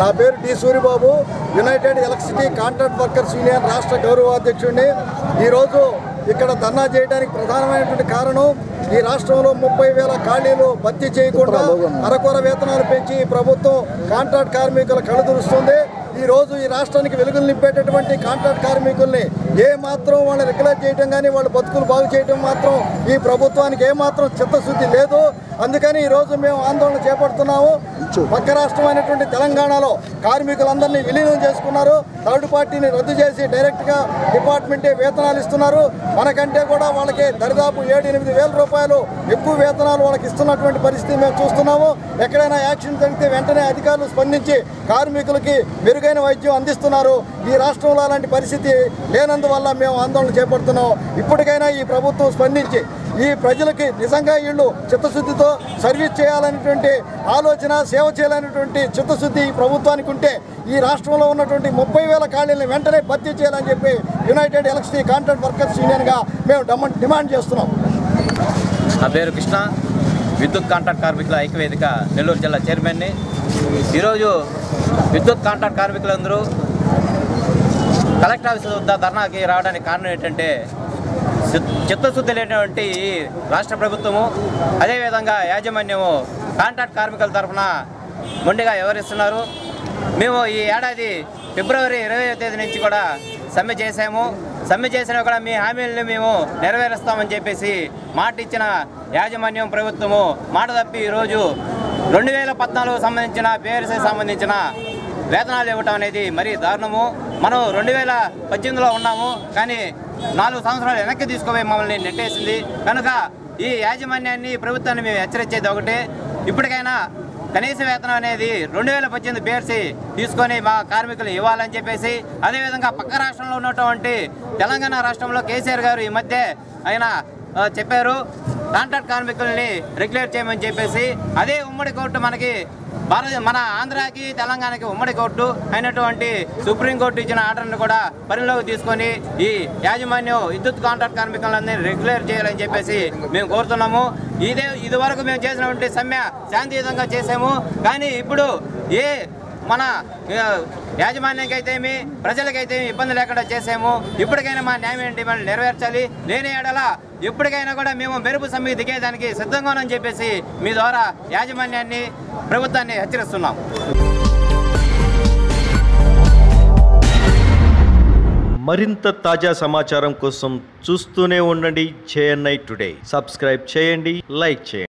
నా పేరు T Suribabu united electricity contract workers union రాష్ట్ర గౌరవాధ్యక్షుడిని ఈరోజు ఇక్కడ ధర్నా చేయడానికి ప్రధానమైనటువంటి కారణం ఈ రాష్ట్రంలో ముప్పై వేల ఖాళీలు భర్తీ చేయకుండా అరకొర వేతనాలు పెంచి ఈ ప్రభుత్వం కాంట్రాక్ట్ కార్మికుల కళ్ళదురుస్తుంది ఈ రోజు ఈ రాష్ట్రానికి వెలుగులు నింపేటటువంటి కాంట్రాక్ట్ కార్మికుల్ని ఏ మాత్రం వాళ్ళని రెగ్యులేట్ చేయడం కానీ వాళ్ళ బతుకులు బాగు చేయడం మాత్రం ఈ ప్రభుత్వానికి ఏ మాత్రం చిత్తశుద్ధి లేదు అందుకని ఈ రోజు మేము ఆందోళన చేపడుతున్నాము పక్క రాష్ట్రమైనటువంటి తెలంగాణలో కార్మికులందరినీ విలీనం చేసుకున్నారు థర్డ్ పార్టీని రద్దు చేసి డైరెక్ట్గా డిపార్ట్మెంటే వేతనాలు ఇస్తున్నారు మనకంటే కూడా వాళ్ళకి దరిదాపు ఏడు ఎనిమిది వేల రూపాయలు ఎక్కువ వేతనాలు వాళ్ళకి ఇస్తున్నటువంటి పరిస్థితి మేము చూస్తున్నాము ఎక్కడైనా యాక్షన్ జరిగితే వెంటనే అధికారులు స్పందించి కార్మికులకి మెరుగైన వైద్యం అందిస్తున్నారు ఈ రాష్ట్రంలో అలాంటి పరిస్థితి లేనందువల్ల మేము ఆందోళన చేపడుతున్నాం ఇప్పటికైనా ఈ ప్రభుత్వం స్పందించి ఈ ప్రజలకి నిజంగా వీళ్ళు చిత్తశుద్ధితో సర్వీస్ చేయాలనేటువంటి ఆలోచన సేవ చేయాలనేటువంటి చిత్తశుద్ధి ఈ ప్రభుత్వానికి ఉంటే ఈ రాష్ట్రంలో ఉన్నటువంటి ముప్పై వేల ఖాళీలను వెంటనే భర్తీ చేయాలని చెప్పి యునైటెడ్ ఎలక్ట్రిసిటీ కాంట్రాక్ట్ వర్కర్స్ యూనియన్గా మేము డమ- డిమాండ్ చేస్తున్నాం నా పేరు కృష్ణ విద్యుత్ కాంట్రాక్ట్ కార్మికుల ఐక్యవేదిక నెల్లూరు జిల్లా చైర్మన్ని ఈరోజు విద్యుత్ కాంట్రాక్ట్ కార్మికులందరూ కలెక్టర్ ఆఫీస్ వద్ద ధర్నాకి రావడానికి కారణం ఏంటంటే చిత్- చిత్తశుద్ధి లేనటువంటి ఈ రాష్ట్ర ప్రభుత్వము అదేవిధంగా యాజమాన్యము కాంట్రాక్ట్ కార్మికుల తరఫున మొండిగా వ్యవహరిస్తున్నారు మేము ఈ ఏడాది ఫిబ్రవరి ఇరవై తేదీ నుంచి కూడా సమ్మె చేశాము సమ్మె చేసినా కూడా మీ హామీలను మేము నెరవేరుస్తామని చెప్పేసి మాట ఇచ్చిన యాజమాన్యం ప్రభుత్వము మాట తప్పి ఈరోజు రెండు వేల పద్నాలుగు సంబంధించిన పిఆర్సీ సంబంధించిన వేతనాలు ఇవ్వటం అనేది మరీ దారుణము మనం రెండు వేల పద్దెనిమిదిలో ఉన్నాము కానీ నాలుగు సంవత్సరాలు వెనక్కి తీసుకుపోయి మమ్మల్ని నెట్టేసింది కనుక ఈ యాజమాన్యాన్ని ఈ ప్రభుత్వాన్ని మేము హెచ్చరించేది ఒకటే ఇప్పటికైనా కనీస వేతనం అనేది రెండు వేల పద్దెనిమిది పేర్చి తీసుకొని మా కార్మికులు ఇవ్వాలని చెప్పేసి అదేవిధంగా పక్క రాష్ట్రంలో ఉన్నటువంటి తెలంగాణ రాష్ట్రంలో కేసీఆర్ గారు ఈ మధ్య ఆయన ఆ, చెప్పారు కాంట్రాక్ట్ కార్మికుల్ని రెగ్యులేట్ చేయమని చెప్పేసి అదే ఉమ్మడి కోర్టు మనకి భారత మన ఆంధ్రాకి తెలంగాణకి ఉమ్మడి కోర్టు అయినటువంటి సుప్రీంకోర్టు ఇచ్చిన ఆర్డర్ని కూడా పరిలోకి తీసుకొని ఈ యాజమాన్యం విద్యుత్ కాంట్రాక్ట్ కార్మికులందరినీ రెగ్యులేట్ చేయాలని చెప్పేసి మేము కోరుతున్నాము ఇదే ఇది వరకు మేము చేసినటువంటి సమ్మె శాంతియుతంగా చేసాము కానీ ఇప్పుడు ఏ మన ఆ, యాజమాన్యానికి అయితేమి ప్రజలకైతే ఇబ్బంది లేకుండా చేసాము ఇప్పటికైనా మా న్యాయ డిమాండ్ నెరవేర్చాలి లేని ఏడల ఎప్పటికైనా కూడా మేము మెరుపు సమ్మెకి దిగేదానికి సిద్ధంగా ఉన్నామని చెప్పేసి మీ ద్వారా యాజమాన్యాన్ని ప్రభుత్వాన్ని హెచ్చరిస్తున్నాం మరింత తాజా సమాచారం కోసం చూస్తూనే ఉండండి జేఎన్ఐ టుడే సబ్స్క్రైబ్ చేయండి లైక్ చేయండి